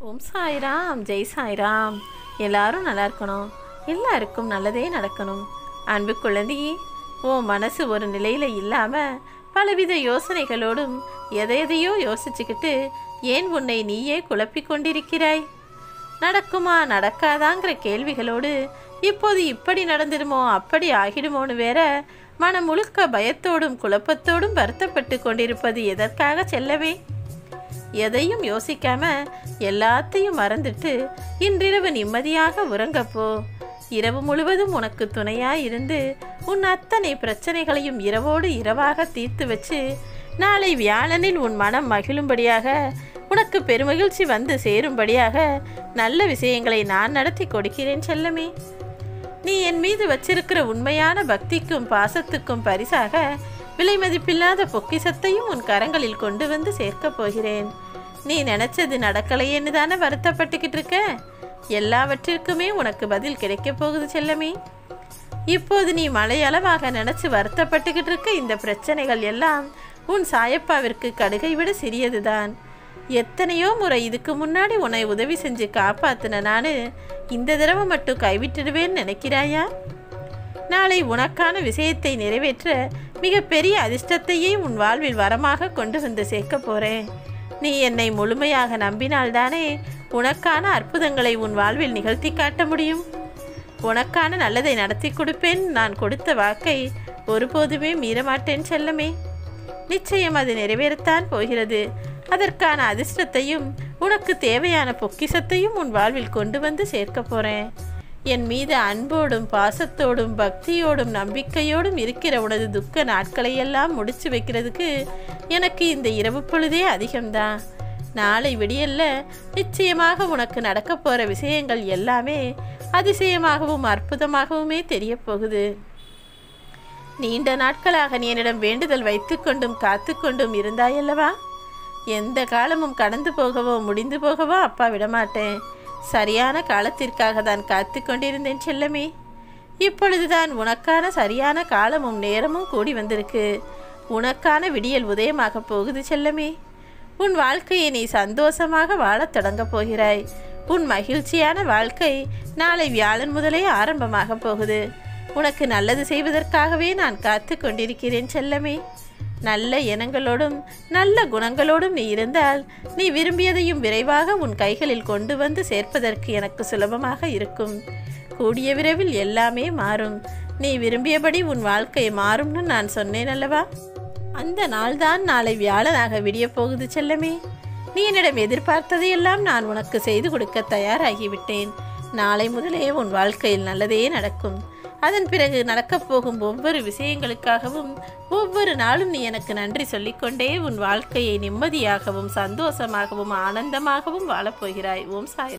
ஓம் சாய்ராம் ஜெய் சாய்ராம் எல்லாரும் நல்லா இருக்கணும் எல்லாருக்கும் நல்லதே நடக்கணும் அன்பு குழந்தையே உன் மனசு ஒரு நிலையில் இல்லாமல் பலவித யோசனைகளோடும் எதை எதையோ யோசிச்சுக்கிட்டு ஏன் உன்னை நீயே குழப்பிக் கொண்டிருக்கிறாய் நடக்குமா நடக்காதாங்கிற கேள்விகளோடு இப்போது இப்படி நடந்துடுமோ அப்படி ஆகிடுமோன்னு வேற மனம் முழுக்க பயத்தோடும் குழப்பத்தோடும் வருத்தப்பட்டு கொண்டிருப்பது எதற்காக செல்லவே எதையும் யோசிக்காம எல்லாத்தையும் மறந்துட்டு இன்றிரவு நிம்மதியாக உறங்கப்போ இரவு முழுவதும் உனக்கு துணையாய் இருந்து உன் அத்தனை பிரச்சனைகளையும் இரவோடு இரவாக தீர்த்து வச்சு நாளை வியாழனில் உன் மனம் மகிழும்படியாக உனக்கு பெருமகிழ்ச்சி வந்து சேரும்படியாக நல்ல விஷயங்களை நான் நடத்தி கொடுக்கிறேன் செல்லமே நீ என் மீது வச்சிருக்கிற உண்மையான பக்திக்கும் பாசத்துக்கும் பரிசாக விலை மதிப்பில்லாத பொக்கிசத்தையும் உன் கரங்களில் கொண்டு வந்து சேர்க்கப் போகிறேன் நீ நினைச்சது நடக்கலையேன்னு தானே வருத்தப்பட்டுக்கிட்டு இருக்க எல்லாவற்றிற்குமே உனக்கு பதில் கிடைக்கப் போகுது செல்லமே இப்போது நீ மலையளவாக நினைச்சு வருத்தப்பட்டுக்கிட்டு இருக்க இந்த பிரச்சனைகள் எல்லாம் உன் சாயப்பாவிற்கு கடுகை விட சிறியதுதான் எத்தனையோ முறை இதுக்கு முன்னாடி உன்னை உதவி செஞ்சு காப்பாத்தின நானு இந்த தடவை மட்டும் கைவிட்டுடுவேன்னு நினைக்கிறாயா நாளை உனக்கான விஷயத்தை நிறைவேற்ற மிகப்பெரிய அதிர்ஷ்டத்தையே உன் வாழ்வில் வரமாக கொண்டு வந்து சேர்க்க போறேன் நீ என்னை முழுமையாக நம்பினால்தானே உனக்கான அற்புதங்களை உன் வாழ்வில் நிகழ்த்தி காட்ட முடியும் உனக்கான நல்லதை நடத்தி கொடுப்பேன் நான் கொடுத்த வாக்கை ஒருபோதுமே மீறமாட்டேன் செல்லமே நிச்சயம் அது நிறைவேறத்தான் போகிறது அதற்கான அதிர்ஷ்டத்தையும் உனக்கு தேவையான பொக்கிசத்தையும் உன் வாழ்வில் கொண்டு வந்து சேர்க்க போறேன் என் மீது அன்போடும் பாசத்தோடும் பக்தியோடும் நம்பிக்கையோடும் இருக்கிற உனது துக்க நாட்களையெல்லாம் முடிச்சு வைக்கிறதுக்கு எனக்கு இந்த இரவு பொழுதே அதிகம்தான் நாளை விடியல்ல நிச்சயமாக உனக்கு நடக்க போகிற விஷயங்கள் எல்லாமே அதிசயமாகவும் அற்புதமாகவுமே தெரிய போகுது நீண்ட நாட்களாக நீ என்னிடம் வேண்டுதல் வைத்துக்கொண்டும் காத்துக்கொண்டும் இருந்தாயல்லவா எந்த காலமும் கடந்து போகவோ முடிந்து போகவோ அப்பா விடமாட்டேன் சரியான காலத்திற்காக தான் காத்து கொண்டிருந்தேன் செல்லமே இப்பொழுதுதான் உனக்கான சரியான காலமும் நேரமும் கூடி வந்திருக்கு உனக்கான விடியல் உதயமாக போகுது செல்லமே உன் வாழ்க்கையை நீ சந்தோஷமாக வாழத் தொடங்கப் போகிறாய் உன் மகிழ்ச்சியான வாழ்க்கை நாளை வியாழன் முதலே ஆரம்பமாக போகுது உனக்கு நல்லது செய்வதற்காகவே நான் காத்து கொண்டிருக்கிறேன் செல்லமே நல்ல எண்ணங்களோடும் நல்ல குணங்களோடும் நீ இருந்தால் நீ விரும்பியதையும் விரைவாக உன் கைகளில் கொண்டு வந்து சேர்ப்பதற்கு எனக்கு சுலபமாக இருக்கும் கூடிய விரைவில் எல்லாமே மாறும் நீ விரும்பியபடி உன் வாழ்க்கை மாறும்னு நான் சொன்னேன் அல்லவா அந்த நாள்தான் நாளை வியாழனாக விடிய போகுது செல்லமே நீ என்னிடம் எதிர்பார்த்ததையெல்லாம் நான் உனக்கு செய்து கொடுக்க தயாராகிவிட்டேன் நாளை முதலே உன் வாழ்க்கையில் நல்லதே நடக்கும் அதன் பிறகு நடக்கப் போகும் ஒவ்வொரு விஷயங்களுக்காகவும் ஒவ்வொரு நாளும் நீ எனக்கு நன்றி சொல்லிக்கொண்டே உன் வாழ்க்கையை நிம்மதியாகவும் சந்தோஷமாகவும் ஆனந்தமாகவும் வாழப்போகிறாய் ஓம் சாய்